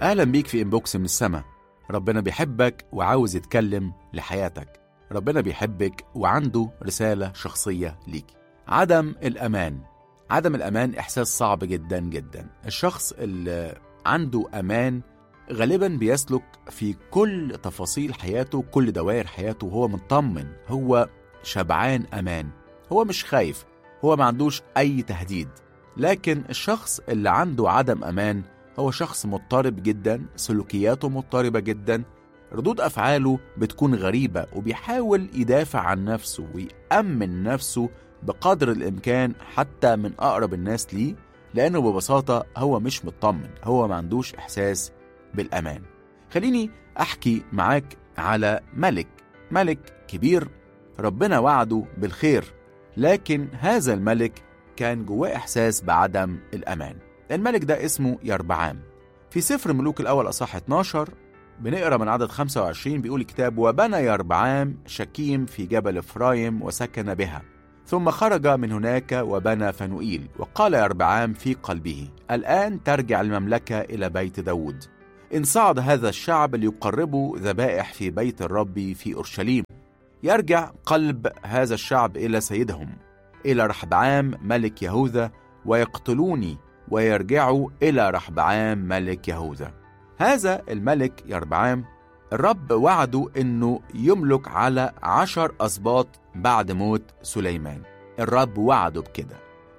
أهلا بيك في إنبوكس من السما ربنا بيحبك وعاوز يتكلم لحياتك ربنا بيحبك وعنده رسالة شخصية ليك عدم الأمان عدم الأمان إحساس صعب جدا جدا الشخص اللي عنده أمان غالبا بيسلك في كل تفاصيل حياته كل دوائر حياته وهو مطمن هو شبعان أمان هو مش خايف هو ما عندوش أي تهديد لكن الشخص اللي عنده عدم أمان هو شخص مضطرب جدا سلوكياته مضطربة جدا ردود أفعاله بتكون غريبة وبيحاول يدافع عن نفسه ويأمن نفسه بقدر الإمكان حتى من أقرب الناس ليه لأنه ببساطة هو مش مطمن هو ما عندوش إحساس بالأمان خليني أحكي معاك على ملك ملك كبير ربنا وعده بالخير لكن هذا الملك كان جواه إحساس بعدم الأمان الملك ده اسمه يربعام في سفر ملوك الأول أصح 12 بنقرا من عدد 25 بيقول الكتاب وبنى يربعام شكيم في جبل إفرايم وسكن بها ثم خرج من هناك وبنى فنوئيل وقال يربعام في قلبه الآن ترجع المملكة إلى بيت داود إن صعد هذا الشعب ليقربوا ذبائح في بيت الرب في أورشليم يرجع قلب هذا الشعب إلى سيدهم إلى رحبعام ملك يهوذا ويقتلوني ويرجعوا إلى رحبعام ملك يهوذا هذا الملك يربعام الرب وعده انه يملك على عشر اسباط بعد موت سليمان الرب وعده بكده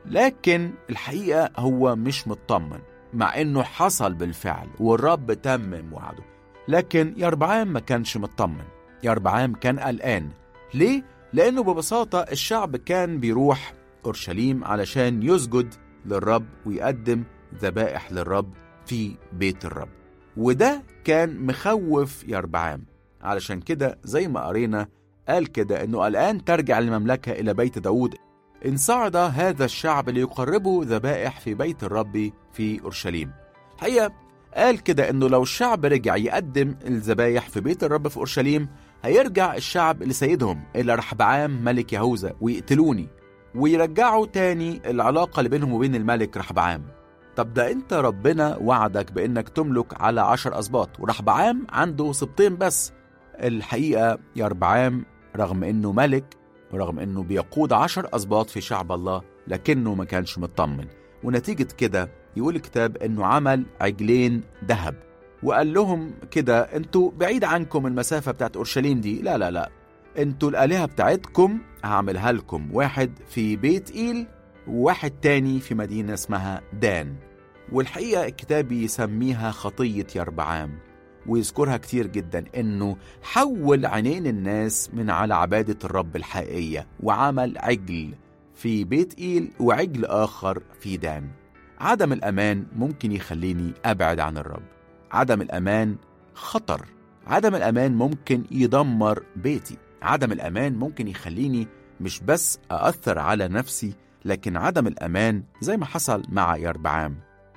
لكن الحقيقة هو مش مطمن مع انه حصل بالفعل والرب تمم وعده لكن يربعام ما كانش مطمن يربعام كان قلقان ليه؟ لأنه ببساطة الشعب كان بيروح أورشليم علشان يسجد للرب ويقدم ذبائح للرب في بيت الرب وده كان مخوف يربعام علشان كده زي ما قرينا قال كده انه الان ترجع المملكه الى بيت داود ان صعد هذا الشعب ليقربوا ذبائح في بيت الرب في اورشليم الحقيقه قال كده انه لو الشعب رجع يقدم الذبايح في بيت الرب في اورشليم هيرجع الشعب لسيدهم الى رحبعام ملك يهوذا ويقتلوني ويرجعوا تاني العلاقه اللي بينهم وبين الملك رحبعام طب ده انت ربنا وعدك بانك تملك على عشر اسباط ورحبعام عنده سبطين بس الحقيقه يربعام رغم انه ملك ورغم انه بيقود عشر اسباط في شعب الله لكنه ما كانش مطمن ونتيجه كده يقول الكتاب انه عمل عجلين ذهب وقال لهم كده انتوا بعيد عنكم المسافه بتاعت اورشليم دي لا لا لا انتوا الالهه بتاعتكم هعملها لكم واحد في بيت ايل وواحد تاني في مدينة اسمها دان والحقيقة الكتاب يسميها خطية يربعام ويذكرها كتير جدا انه حول عينين الناس من على عبادة الرب الحقيقية وعمل عجل في بيت إيل وعجل آخر في دان عدم الأمان ممكن يخليني أبعد عن الرب عدم الأمان خطر عدم الأمان ممكن يدمر بيتي عدم الأمان ممكن يخليني مش بس أأثر على نفسي لكن عدم الأمان زي ما حصل مع يربعام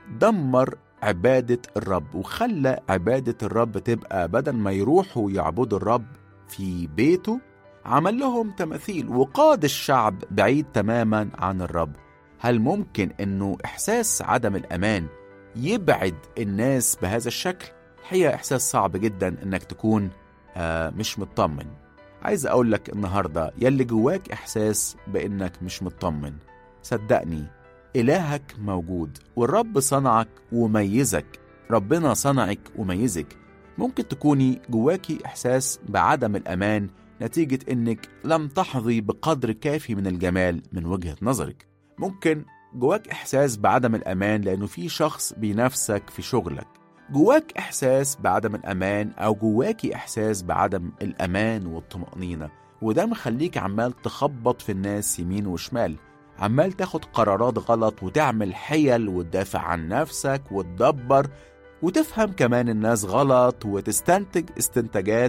دمر عبادة الرب وخلى عبادة الرب تبقى بدل ما يروحوا يعبدوا الرب في بيته عمل لهم تماثيل وقاد الشعب بعيد تماما عن الرب هل ممكن انه احساس عدم الامان يبعد الناس بهذا الشكل هي احساس صعب جدا انك تكون آه مش مطمن عايز اقول لك النهارده يلي جواك احساس بانك مش مطمن صدقني إلهك موجود والرب صنعك وميزك ربنا صنعك وميزك ممكن تكوني جواكي إحساس بعدم الأمان نتيجة إنك لم تحظي بقدر كافي من الجمال من وجهة نظرك ممكن جواك إحساس بعدم الأمان لأنه في شخص بينافسك في شغلك جواك إحساس بعدم الأمان أو جواكي إحساس بعدم الأمان والطمأنينة وده مخليك عمال تخبط في الناس يمين وشمال عمال تاخد قرارات غلط وتعمل حيل وتدافع عن نفسك وتدبر وتفهم كمان الناس غلط وتستنتج استنتاجات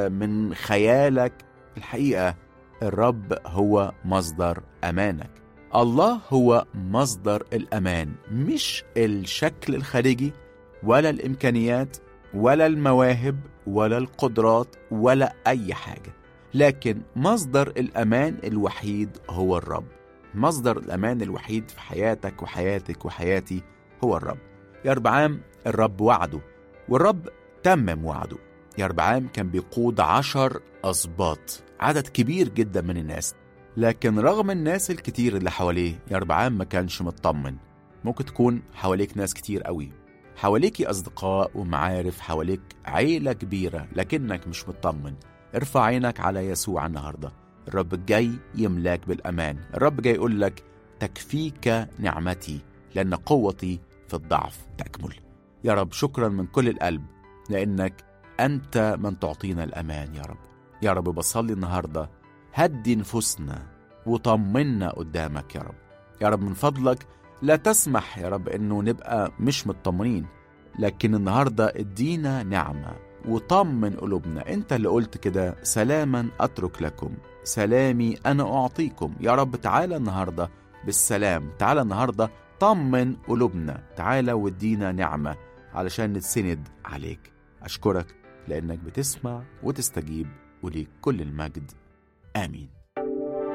من خيالك الحقيقة الرب هو مصدر أمانك الله هو مصدر الأمان مش الشكل الخارجي ولا الإمكانيات ولا المواهب ولا القدرات ولا أي حاجة لكن مصدر الأمان الوحيد هو الرب مصدر الأمان الوحيد في حياتك وحياتك وحياتي هو الرب يا ربعام الرب وعده والرب تمم وعده يربعام كان بيقود عشر أسباط عدد كبير جدا من الناس لكن رغم الناس الكتير اللي حواليه يربعام ما كانش مطمن ممكن تكون حواليك ناس كتير قوي حواليكي أصدقاء ومعارف حواليك عيلة كبيرة لكنك مش مطمن ارفع عينك على يسوع النهاردة الرب جاي يملاك بالأمان الرب جاي يقول لك تكفيك نعمتي لأن قوتي في الضعف تكمل يا رب شكرا من كل القلب لأنك أنت من تعطينا الأمان يا رب يا رب بصلي النهاردة هدي نفوسنا وطمنا قدامك يا رب يا رب من فضلك لا تسمح يا رب انه نبقى مش مطمنين لكن النهارده ادينا نعمه وطمن قلوبنا انت اللي قلت كده سلاما اترك لكم سلامي انا اعطيكم يا رب تعالى النهارده بالسلام تعالى النهارده طمن قلوبنا تعالى وادينا نعمه علشان نتسند عليك اشكرك لانك بتسمع وتستجيب وليك كل المجد امين